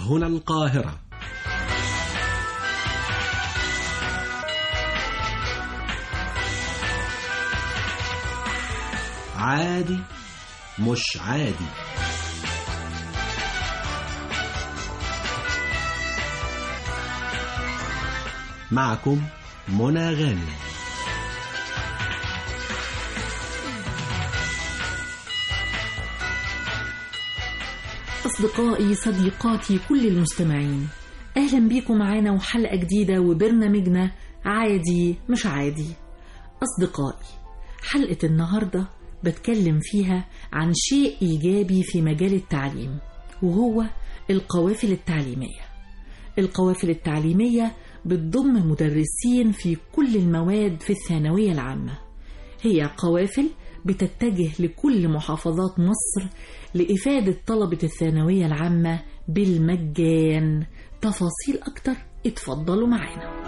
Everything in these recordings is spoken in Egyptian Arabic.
هنا القاهرة عادي مش عادي معكم منى غانم أصدقائي صديقاتي كل المستمعين أهلا بيكم معانا وحلقة جديدة وبرنامجنا عادي مش عادي أصدقائي حلقة النهاردة بتكلم فيها عن شيء إيجابي في مجال التعليم وهو القوافل التعليمية القوافل التعليمية بتضم مدرسين في كل المواد في الثانوية العامة هي قوافل بتتجه لكل محافظات مصر لإفادة طلبة الثانوية العامة بالمجان تفاصيل أكتر اتفضلوا معانا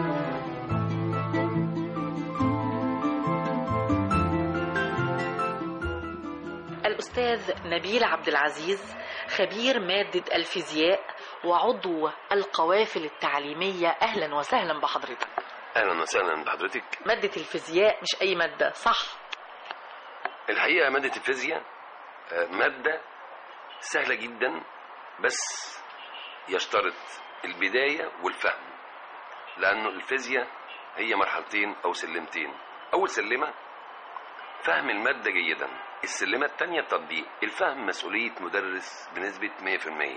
الأستاذ نبيل عبد العزيز خبير مادة الفيزياء وعضو القوافل التعليمية أهلا وسهلا بحضرتك اهلا وسهلا بحضرتك مادة الفيزياء مش أي مادة صح الحقيقه ماده الفيزياء آه، ماده سهله جدا بس يشترط البدايه والفهم لانه الفيزياء هي مرحلتين او سلمتين اول سلمه فهم الماده جيدا السلمه الثانيه التطبيق الفهم مسؤوليه مدرس بنسبه 100%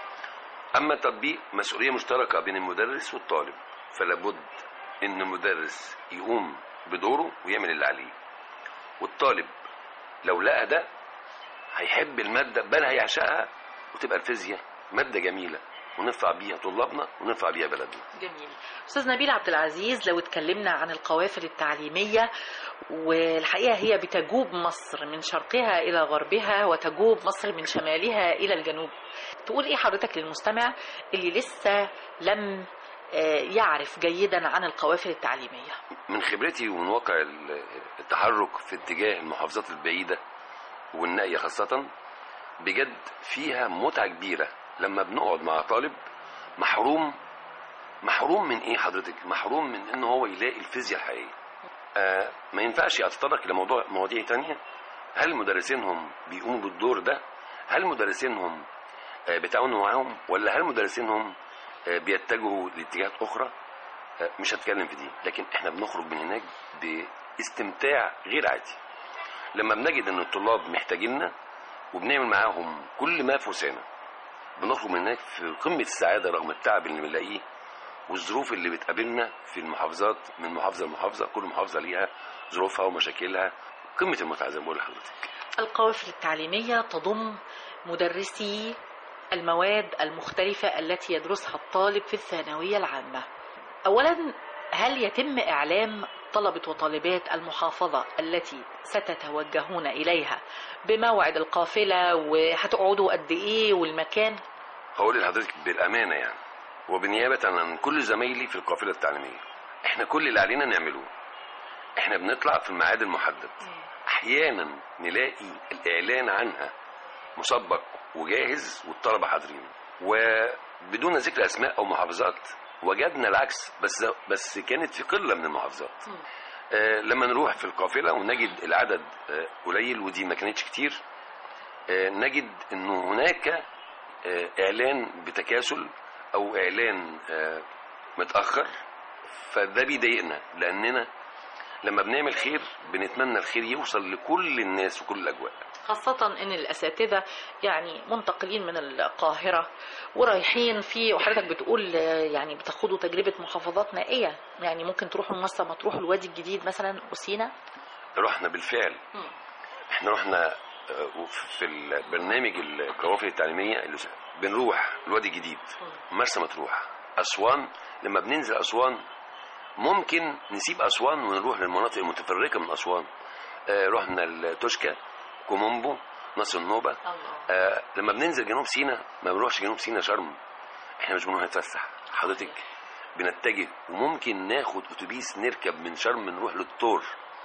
اما التطبيق مسؤوليه مشتركه بين المدرس والطالب فلابد ان المدرس يقوم بدوره ويعمل اللي عليه والطالب لو لقى ده هيحب المادة بل هيعشقها وتبقى الفيزياء مادة جميلة وننفع بيها طلابنا وننفع بيها بلدنا جميل أستاذ نبيل عبد العزيز لو اتكلمنا عن القوافل التعليمية والحقيقة هي بتجوب مصر من شرقها إلى غربها وتجوب مصر من شمالها إلى الجنوب تقول إيه حضرتك للمستمع اللي لسه لم آه، يعرف جيدا عن القوافل التعليمية من خبرتي ومن واقع ال- التحرك في اتجاه المحافظات البعيدة والنائية خاصة بجد فيها متعة كبيرة لما بنقعد مع طالب محروم محروم من ايه حضرتك محروم من ان هو يلاقي الفيزياء الحقيقية آه ما ينفعش اتطرق لموضوع مواضيع تانية هل مدرسينهم بيقوموا بالدور ده هل مدرسينهم آه بيتعاونوا معاهم ولا هل مدرسينهم آه بيتجهوا لاتجاهات اخرى آه مش هتكلم في دي لكن احنا بنخرج من هناك باستمتاع غير عادي لما بنجد ان الطلاب محتاجيننا وبنعمل معاهم كل ما في وسعنا بنخرج من هناك في قمة السعادة رغم التعب اللي بنلاقيه والظروف اللي بتقابلنا في المحافظات من محافظة لمحافظة كل محافظة ليها ظروفها ومشاكلها قمة المتعة زي ما بقول لحضرتك القوافل التعليمية تضم مدرسي المواد المختلفة التي يدرسها الطالب في الثانوية العامة أولا هل يتم إعلام طلبة وطالبات المحافظة التي ستتوجهون إليها بموعد القافلة وهتقعدوا قد إيه والمكان هقول لحضرتك بالأمانة يعني وبنيابة عن كل زمايلي في القافلة التعليمية احنا كل اللي علينا نعمله احنا بنطلع في الميعاد المحدد احيانا نلاقي الاعلان عنها مسبق وجاهز والطلبه حاضرين وبدون ذكر اسماء او محافظات وجدنا العكس بس بس كانت في قله من المحافظات آه لما نروح في القافله ونجد العدد آه قليل ودي ما كانتش كتير آه نجد انه هناك آه اعلان بتكاسل او اعلان آه متاخر فده بيضايقنا لاننا لما بنعمل خير بنتمنى الخير يوصل لكل الناس وكل الاجواء خاصة إن الأساتذة يعني منتقلين من القاهرة ورايحين في وحضرتك بتقول آه، يعني بتاخدوا تجربة محافظات نائية يعني ممكن تروحوا مرسى مطروح الوادي الجديد مثلا وسينا رحنا بالفعل مم. احنا رحنا آه، في البرنامج القوافل التعليميه اللي بنروح الوادي الجديد مرسى مطروح اسوان لما بننزل اسوان ممكن نسيب اسوان ونروح للمناطق المتفرقه من اسوان آه، رحنا لتوشكا كومومبو نصر النوبه الله آه لما بننزل جنوب سيناء ما بنروحش جنوب سيناء شرم احنا مش بنروح نتفسح حضرتك بنتجه وممكن ناخد اتوبيس نركب من شرم نروح للطور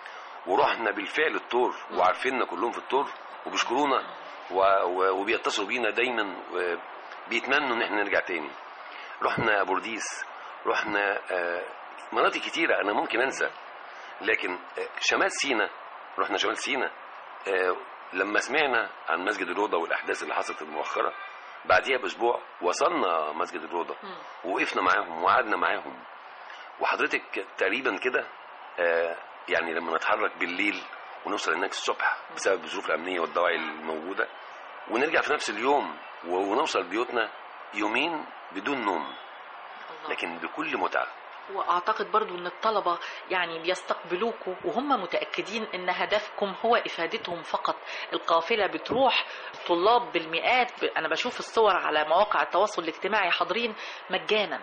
ورحنا بالفعل الطور وعارفيننا كلهم في الطور وبيشكرونا و- و- وبيتصلوا بينا دايما و- بيتمنوا ان احنا نرجع تاني رحنا بورديس رحنا آه، مناطق كتيره انا ممكن انسى لكن آه، شمال سينا رحنا شمال سينا آه، لما سمعنا عن مسجد الروضه والاحداث اللي حصلت المؤخره بعديها باسبوع وصلنا مسجد الروضه مم. ووقفنا معاهم وقعدنا معاهم وحضرتك تقريبا كده آه، يعني لما نتحرك بالليل ونوصل هناك الصبح بسبب الظروف الامنيه والدواعي الموجوده ونرجع في نفس اليوم و- ونوصل بيوتنا يومين بدون نوم الله. لكن بكل متعه واعتقد برضو ان الطلبة يعني بيستقبلوكوا وهم متأكدين ان هدفكم هو افادتهم فقط القافلة بتروح الطلاب بالمئات ب... انا بشوف الصور على مواقع التواصل الاجتماعي حاضرين مجانا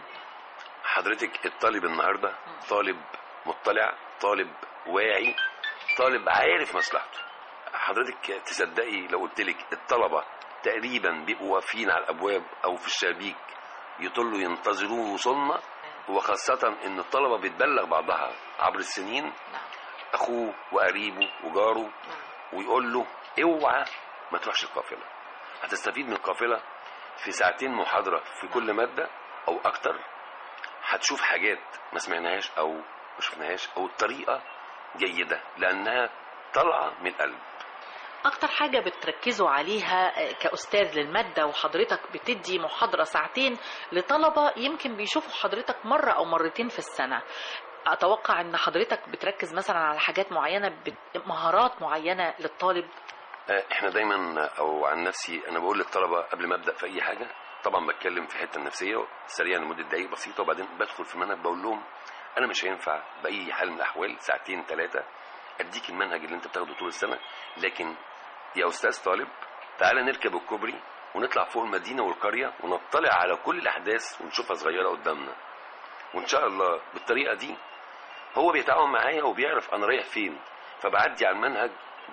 حضرتك الطالب النهارده طالب مطلع طالب واعي طالب عارف مصلحته حضرتك تصدقي لو قلت لك الطلبه تقريبا بيبقوا واقفين على الابواب او في الشبابيك يطلوا ينتظروا وصولنا وخاصة إن الطلبة بتبلغ بعضها عبر السنين نعم أخوه وقريبه وجاره نعم ويقول له اوعى ما تروحش القافلة هتستفيد من القافلة في ساعتين محاضرة في كل مادة أو أكتر هتشوف حاجات ما سمعناهاش أو ما شفناهاش أو الطريقة جيدة لأنها طالعة من القلب اكتر حاجة بتركزوا عليها آه، كأستاذ للمادة وحضرتك بتدي محاضرة ساعتين لطلبة يمكن بيشوفوا حضرتك مرة او مرتين في السنة اتوقع ان حضرتك بتركز مثلا على حاجات معينة بت- مهارات معينة للطالب آه، احنا دايما او عن نفسي انا بقول للطلبه قبل ما ابدا في اي حاجه طبعا بتكلم في حته النفسيه سريعا لمده دقائق بسيطه وبعدين بدخل في منهج بقول لهم انا مش هينفع باي حال من الاحوال ساعتين ثلاثه اديك المنهج اللي انت بتاخده طول السنه لكن يا استاذ طالب تعالى نركب الكوبري ونطلع فوق المدينه والقريه ونطلع على كل الاحداث ونشوفها صغيره قدامنا وان شاء الله بالطريقه دي هو بيتعاون معايا وبيعرف انا رايح فين فبعدي على المنهج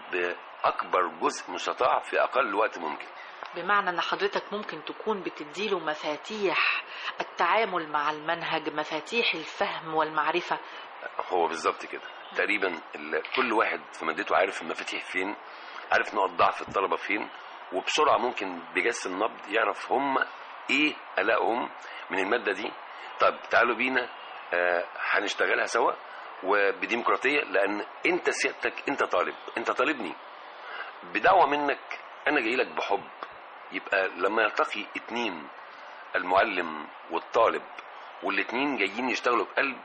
باكبر جزء مستطاع في اقل وقت ممكن بمعنى ان حضرتك ممكن تكون بتديله مفاتيح التعامل مع المنهج مفاتيح الفهم والمعرفة هو بالظبط كده تقريبا ال- كل واحد في مادته عارف المفاتيح فين عارف نقط ضعف الطلبه فين وبسرعه ممكن بجس النبض يعرف هم ايه قلقهم من الماده دي طب تعالوا بينا آه، هنشتغلها سوا وبديمقراطيه لان انت سيادتك انت طالب انت طالبني بدعوه منك انا جاي لك بحب يبقى لما يلتقي اتنين المعلم والطالب والاتنين جايين يشتغلوا بقلب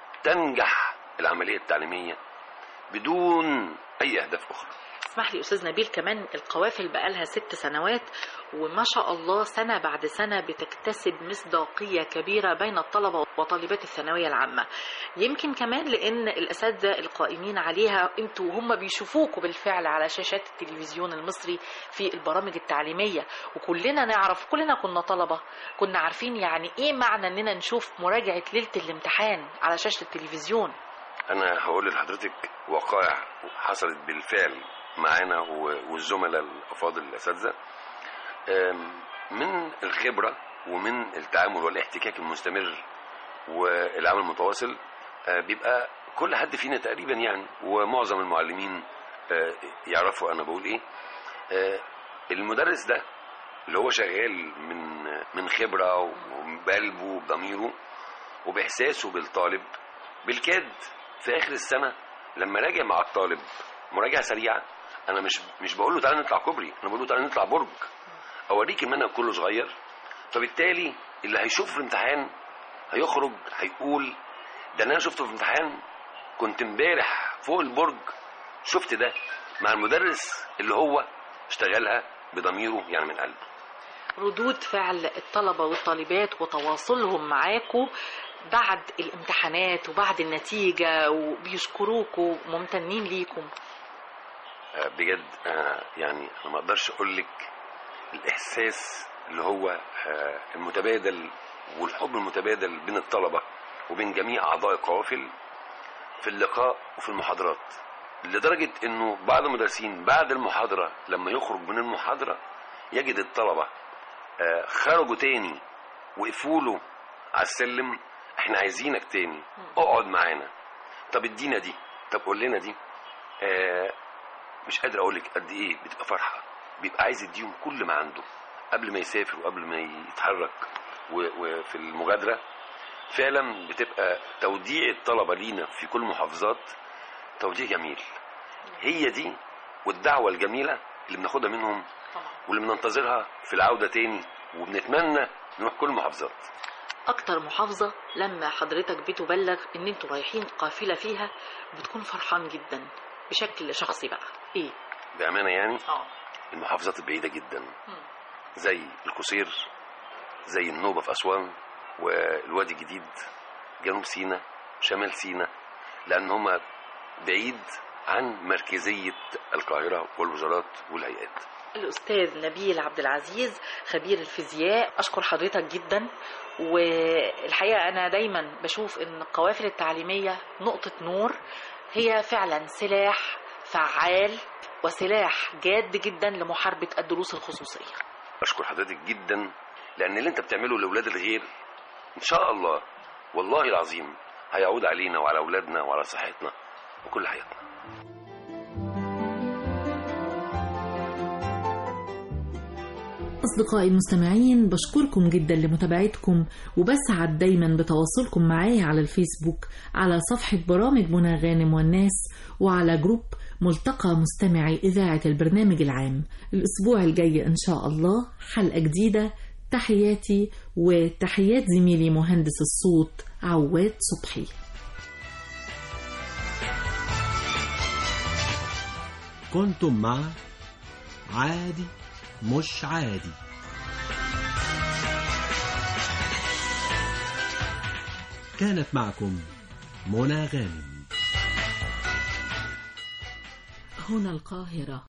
تنجح العمليه التعليميه بدون اي اهداف اخرى اسمح لي استاذ نبيل كمان القوافل بقالها ست سنوات وما شاء الله سنة بعد سنة بتكتسب مصداقية كبيرة بين الطلبة وطالبات الثانوية العامة يمكن كمان لأن الأساتذة القائمين عليها انتوا هم بيشوفوكوا بالفعل على شاشات التلفزيون المصري في البرامج التعليمية وكلنا نعرف كلنا كنا طلبة كنا عارفين يعني ايه معنى اننا نشوف مراجعة ليلة الامتحان على شاشة التلفزيون انا هقول لحضرتك وقائع حصلت بالفعل معانا و- والزملاء الافاضل الاساتذه أم، من الخبره ومن التعامل والاحتكاك المستمر والعمل المتواصل أه، بيبقى كل حد فينا تقريبا يعني ومعظم المعلمين أه، يعرفوا انا بقول ايه أه، المدرس ده اللي هو شغال من من خبره وبقلبه وبضميره وباحساسه بالطالب بالكاد في اخر السنه لما راجع مع الطالب مراجعه سريعه انا مش مش بقول له تعالى نطلع كوبري انا بقول له تعالى نطلع برج اوريك المنهج كله صغير فبالتالي اللي هيشوف في الامتحان هيخرج هيقول ده انا شفته في الامتحان كنت امبارح فوق البرج شفت ده مع المدرس اللي هو اشتغلها بضميره يعني من قلبه ردود فعل الطلبة والطالبات وتواصلهم معاكم بعد الامتحانات وبعد النتيجة وبيشكروكوا ممتنين ليكم آه، بجد آه، يعني انا ما اقدرش اقول لك الاحساس اللي هو آه، المتبادل والحب المتبادل بين الطلبه وبين جميع اعضاء القوافل في اللقاء وفي المحاضرات لدرجه انه بعض المدرسين بعد المحاضره لما يخرج من المحاضره يجد الطلبه آه، خرجوا تاني وقفوا له على السلم احنا عايزينك تاني اقعد معانا طب ادينا دي طب قول لنا دي آه مش قادر اقول لك قد ايه بتبقى فرحه بيبقى عايز يديهم كل ما عنده قبل ما يسافر وقبل ما يتحرك و- وفي المغادره فعلا بتبقى توديع الطلبه لينا في كل المحافظات توديع جميل هي دي والدعوه الجميله اللي بناخدها منهم واللي بننتظرها في العوده تاني وبنتمنى نروح كل المحافظات اكتر محافظة لما حضرتك بتبلغ ان انتوا رايحين قافلة فيها بتكون فرحان جدا بشكل شخصي بقى ايه بامانه يعني اه المحافظات البعيده جدا زي القصير زي النوبه في اسوان والوادي الجديد جنوب سيناء شمال سيناء لان هم بعيد عن مركزيه القاهره والوزارات والهيئات الأستاذ نبيل عبد العزيز خبير الفيزياء أشكر حضرتك جدا والحقيقة أنا دايما بشوف أن القوافل التعليمية نقطة نور هي فعلا سلاح فعال وسلاح جاد جدا لمحاربة الدروس الخصوصية اشكر حضرتك جدا لان اللي انت بتعمله لاولاد الغير ان شاء الله والله العظيم هيعود علينا وعلى اولادنا وعلى صحتنا وكل حياتنا أصدقائي المستمعين بشكركم جدا لمتابعتكم وبسعد دايما بتواصلكم معايا على الفيسبوك على صفحة برامج منى غانم والناس وعلى جروب ملتقى مستمعي إذاعة البرنامج العام الأسبوع الجاي إن شاء الله حلقة جديدة تحياتي وتحيات زميلي مهندس الصوت عواد صبحي كنتم مع عادي مش عادي كانت معكم منى غانم هنا القاهرة